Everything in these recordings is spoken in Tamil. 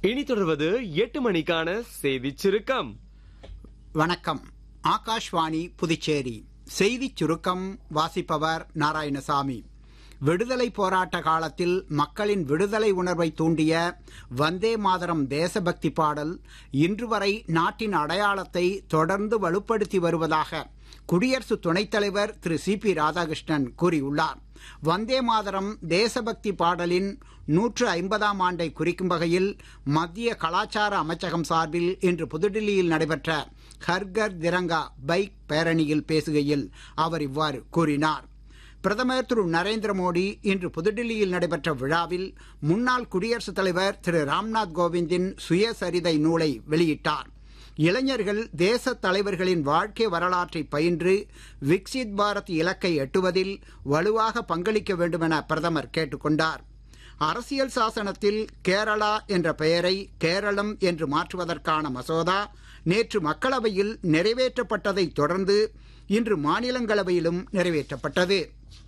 இனி தொடர்வது எட்டு மணிக்கான செய்திச் சுருக்கம் வணக்கம் ஆகாஷ்வாணி புதுச்சேரி செய்திச் சுருக்கம் வாசிப்பவர் நாராயணசாமி விடுதலை போராட்ட காலத்தில் மக்களின் விடுதலை உணர்வை தூண்டிய வந்தே மாதரம் தேசபக்தி பாடல் இன்று வரை நாட்டின் அடையாளத்தை தொடர்ந்து வலுப்படுத்தி வருவதாக குடியரசு துணைத் தலைவர் திரு சி பி ராதாகிருஷ்ணன் கூறியுள்ளார் வந்தே மாதரம் தேசபக்தி பாடலின் நூற்று ஐம்பதாம் ஆண்டை குறிக்கும் வகையில் மத்திய கலாச்சார அமைச்சகம் சார்பில் இன்று புதுடில்லியில் நடைபெற்ற ஹர்கர் திரங்கா பைக் பேரணியில் பேசுகையில் அவர் இவ்வாறு கூறினார் பிரதமர் திரு நரேந்திர மோடி இன்று புதுடில்லியில் நடைபெற்ற விழாவில் முன்னாள் குடியரசுத் தலைவர் திரு ராம்நாத் கோவிந்தின் சுயசரிதை நூலை வெளியிட்டார் இளைஞர்கள் தேச தலைவர்களின் வாழ்க்கை வரலாற்றை பயின்று விக்சித் பாரத் இலக்கை எட்டுவதில் வலுவாக பங்களிக்க வேண்டுமென பிரதமர் கேட்டுக்கொண்டார் அரசியல் சாசனத்தில் கேரளா என்ற பெயரை கேரளம் என்று மாற்றுவதற்கான மசோதா நேற்று மக்களவையில் நிறைவேற்றப்பட்டதைத் தொடர்ந்து இன்று மாநிலங்களவையிலும் நிறைவேற்றப்பட்டது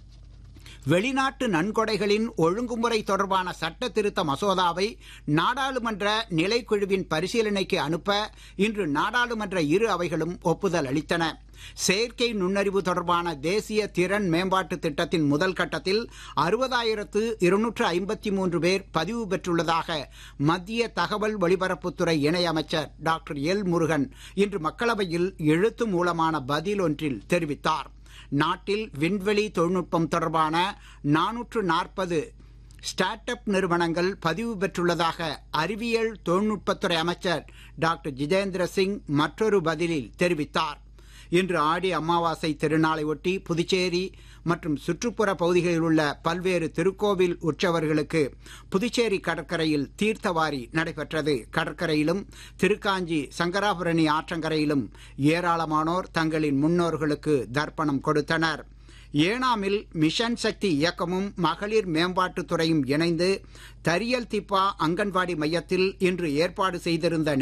வெளிநாட்டு நன்கொடைகளின் ஒழுங்குமுறை தொடர்பான சட்ட திருத்த மசோதாவை நாடாளுமன்ற நிலைக்குழுவின் பரிசீலனைக்கு அனுப்ப இன்று நாடாளுமன்ற இரு அவைகளும் ஒப்புதல் அளித்தன செயற்கை நுண்ணறிவு தொடர்பான தேசிய திறன் மேம்பாட்டு திட்டத்தின் முதல் கட்டத்தில் அறுபதாயிரத்து இருநூற்று ஐம்பத்தி மூன்று பேர் பதிவு பெற்றுள்ளதாக மத்திய தகவல் ஒலிபரப்புத்துறை இணையமைச்சர் டாக்டர் எல் முருகன் இன்று மக்களவையில் எழுத்து மூலமான பதில் ஒன்றில் தெரிவித்தார் நாட்டில் விண்வெளி தொழில்நுட்பம் தொடர்பான நானூற்று நாற்பது ஸ்டார்ட் அப் நிறுவனங்கள் பதிவு பெற்றுள்ளதாக அறிவியல் தொழில்நுட்பத்துறை அமைச்சர் டாக்டர் ஜிதேந்திர சிங் மற்றொரு பதிலில் தெரிவித்தார் இன்று ஆடி அமாவாசை திருநாளை ஒட்டி புதுச்சேரி மற்றும் சுற்றுப்புற பகுதிகளில் உள்ள பல்வேறு திருக்கோவில் உற்சவர்களுக்கு புதுச்சேரி கடற்கரையில் தீர்த்தவாரி நடைபெற்றது கடற்கரையிலும் திருக்காஞ்சி சங்கராபுரணி ஆற்றங்கரையிலும் ஏராளமானோர் தங்களின் முன்னோர்களுக்கு தர்ப்பணம் கொடுத்தனர் ஏனாமில் மிஷன் சக்தி இயக்கமும் மகளிர் மேம்பாட்டுத் துறையும் இணைந்து தரியல் திப்பா அங்கன்வாடி மையத்தில் இன்று ஏற்பாடு செய்திருந்த